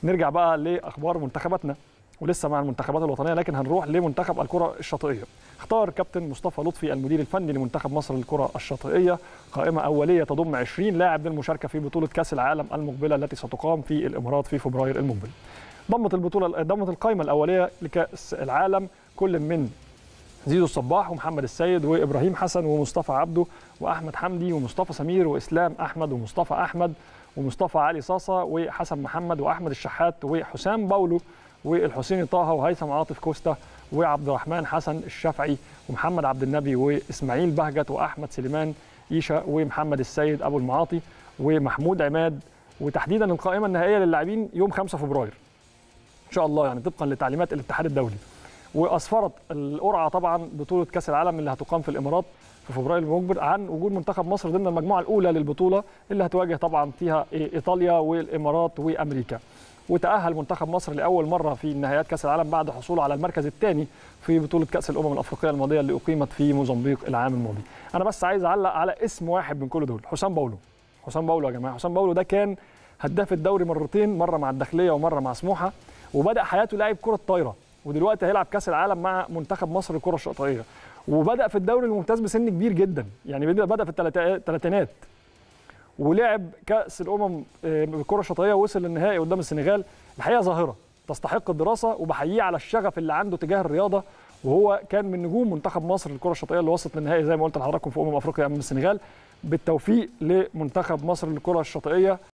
نرجع بقى لاخبار منتخباتنا ولسه مع المنتخبات الوطنيه لكن هنروح لمنتخب الكره الشاطئيه اختار كابتن مصطفى لطفي المدير الفني لمنتخب مصر للكره الشاطئيه قائمه اوليه تضم 20 لاعب للمشاركه في بطوله كاس العالم المقبله التي ستقام في الامارات في فبراير المقبل ضمت البطوله ضمت القائمه الاوليه لكاس العالم كل من زيزو الصباح ومحمد السيد وابراهيم حسن ومصطفى عبده واحمد حمدي ومصطفى سمير واسلام احمد ومصطفى احمد ومصطفى علي صاصه وحسن محمد واحمد الشحات وحسام باولو والحسيني طه وهيثم عاطف كوستا وعبد الرحمن حسن الشافعي ومحمد عبد النبي واسماعيل بهجت واحمد سليمان ايشا ومحمد السيد ابو المعاطي ومحمود عماد وتحديدا القائمه النهائيه للاعبين يوم 5 فبراير ان شاء الله يعني طبقا لتعليمات الاتحاد الدولي واسفرت القرعه طبعا بطوله كاس العالم اللي هتقام في الامارات في فبراير المقبل عن وجود منتخب مصر ضمن المجموعه الاولى للبطوله اللي هتواجه طبعا فيها ايطاليا والامارات وامريكا وتاهل منتخب مصر لاول مره في نهائيات كاس العالم بعد حصوله على المركز الثاني في بطوله كاس الامم الافريقيه الماضيه اللي اقيمت في موزمبيق العام الماضي انا بس عايز اعلق على اسم واحد من كل دول حسام باولو حسام باولو يا جماعه حسام باولو ده كان هداف الدوري مرتين مره مع الداخليه ومره مع سموحه وبدا حياته لاعب كره طايره ودلوقتي هيلعب كاس العالم مع منتخب مصر للكره الشاطئيه وبدا في الدوري الممتاز بسن كبير جدا يعني بدا في الثلاثينات ولعب كاس الامم بالكره الشاطئيه ووصل للنهائي قدام السنغال الحقيقه ظاهره تستحق الدراسه وبحييه على الشغف اللي عنده تجاه الرياضه وهو كان من نجوم منتخب مصر للكره الشاطئيه اللي وصلت للنهائي زي ما قلت لحضراتكم في امم افريقيا امام السنغال بالتوفيق لمنتخب مصر للكره الشاطئيه